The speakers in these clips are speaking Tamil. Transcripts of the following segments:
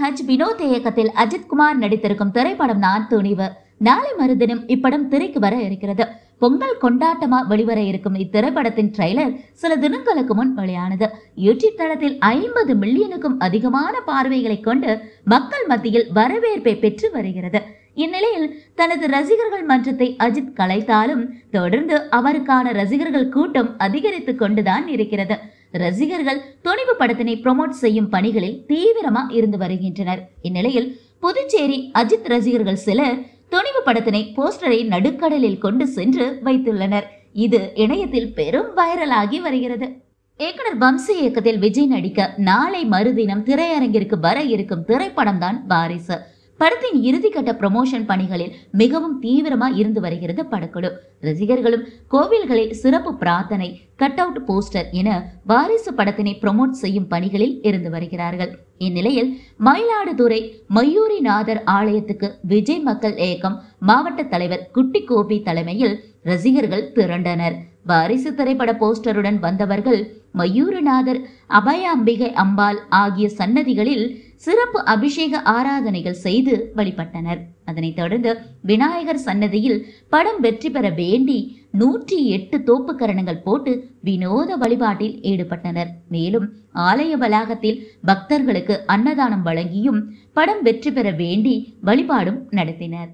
ஹஜ் வினோத் இயக்கத்தில் அஜித்குமார் நடித்திருக்கும் திரைப்படம் தான் துணிவு நாளை மறுதினம் இப்படம் திரைக்கு வர இருக்கிறது பொங்கல் கொண்டாட்டமா வெளிவர இருக்கும் இத்திரைப்படத்தின் ட்ரெய்லர் சில தினங்களுக்கு முன் வெளியானது யூடியூப் தளத்தில் ஐம்பது மில்லியனுக்கும் அதிகமான பார்வைகளை கொண்டு மக்கள் மத்தியில் வரவேற்பை பெற்று வருகிறது இந்நிலையில் தனது ரசிகர்கள் மன்றத்தை அஜித் கலைத்தாலும் தொடர்ந்து அவருக்கான ரசிகர்கள் கூட்டம் அதிகரித்து கொண்டுதான் இருக்கிறது ரசிகர்கள் துணிவு படத்தினை ப்ரோமோட் செய்யும் பணிகளில் தீவிரமா இருந்து வருகின்றனர் இந்நிலையில் புதுச்சேரி அஜித் ரசிகர்கள் சிலர் துணிவு படத்தினை போஸ்டரை நடுக்கடலில் கொண்டு சென்று வைத்துள்ளனர் இது இணையத்தில் பெரும் வைரலாகி வருகிறது இயக்குனர் வம்சி இயக்கத்தில் விஜய் நடிக்க நாளை மறுதினம் திரையரங்கிற்கு வர இருக்கும் திரைப்படம் தான் வாரிசு படத்தின் இறுதிக்கட்ட ப்ரமோஷன் பணிகளில் மிகவும் தீவிரமா இருந்து வருகிறது படக்குழு ரசிகர்களும் கோவில்களில் சிறப்பு பிரார்த்தனை கட் அவுட் போஸ்டர் என வாரிசு படத்தினை ப்ரமோட் செய்யும் பணிகளில் இருந்து வருகிறார்கள் இந்நிலையில் மயிலாடுதுறை மயூரிநாதர் ஆலயத்துக்கு விஜய் மக்கள் இயக்கம் மாவட்ட தலைவர் குட்டி கோபி தலைமையில் ரசிகர்கள் திரண்டனர் வாரிசு திரைப்பட போஸ்டருடன் வந்தவர்கள் மயூரநாதர் அபயாம்பிகை அம்பாள் ஆகிய சன்னதிகளில் சிறப்பு அபிஷேக ஆராதனைகள் செய்து வழிபட்டனர் அதனைத் தொடர்ந்து விநாயகர் சன்னதியில் படம் வெற்றி பெற வேண்டி நூற்றி எட்டு தோப்புக்கரணங்கள் போட்டு வினோத வழிபாட்டில் ஈடுபட்டனர் மேலும் ஆலய வளாகத்தில் பக்தர்களுக்கு அன்னதானம் வழங்கியும் படம் வெற்றி பெற வேண்டி வழிபாடும் நடத்தினர்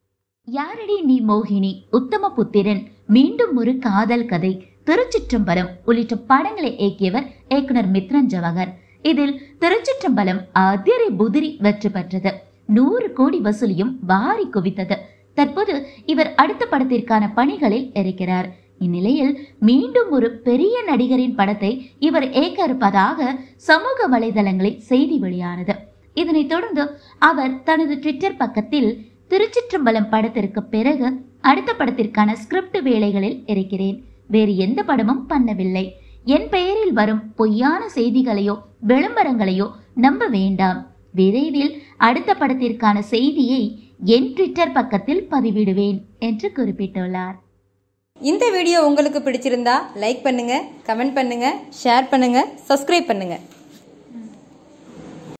யாரடி நீ மோகினி உத்தம புத்திரன் மீண்டும் ஒரு காதல் கதை திருச்சிற்றம்பலம் உள்ளிட்ட படங்களை இயக்கியவர் இயக்குனர் மித்ரன் ஜவஹர் இதில் திருச்சிற்றம்பலம் அதிரி புதிரி வெற்றி பெற்றது நூறு கோடி வசூலியும் வாரி குவித்தது தற்போது இவர் அடுத்த படத்திற்கான பணிகளில் இருக்கிறார் இந்நிலையில் மீண்டும் ஒரு பெரிய நடிகரின் படத்தை இவர் இயக்க இருப்பதாக சமூக வலைதளங்களில் செய்தி வெளியானது இதனைத் தொடர்ந்து அவர் தனது ட்விட்டர் பக்கத்தில் திருச்சிற்றம்பலம் படத்திற்கு பிறகு அடுத்த படத்திற்கான ஸ்கிரிப்ட் வேலைகளில் இருக்கிறேன் வேறு எந்த படமும் பண்ணவில்லை என் பெயரில் வரும் பொய்யான செய்திகளையோ விளம்பரங்களையோ நம்ப வேண்டாம் விரைவில் அடுத்த படத்திற்கான செய்தியை என் ட்விட்டர் பக்கத்தில் பதிவிடுவேன் என்று குறிப்பிட்டுள்ளார் இந்த வீடியோ உங்களுக்கு பிடிச்சிருந்தா லைக் பண்ணுங்க கமெண்ட் பண்ணுங்க ஷேர் பண்ணுங்க சப்ஸ்கிரைப் பண்ணுங்க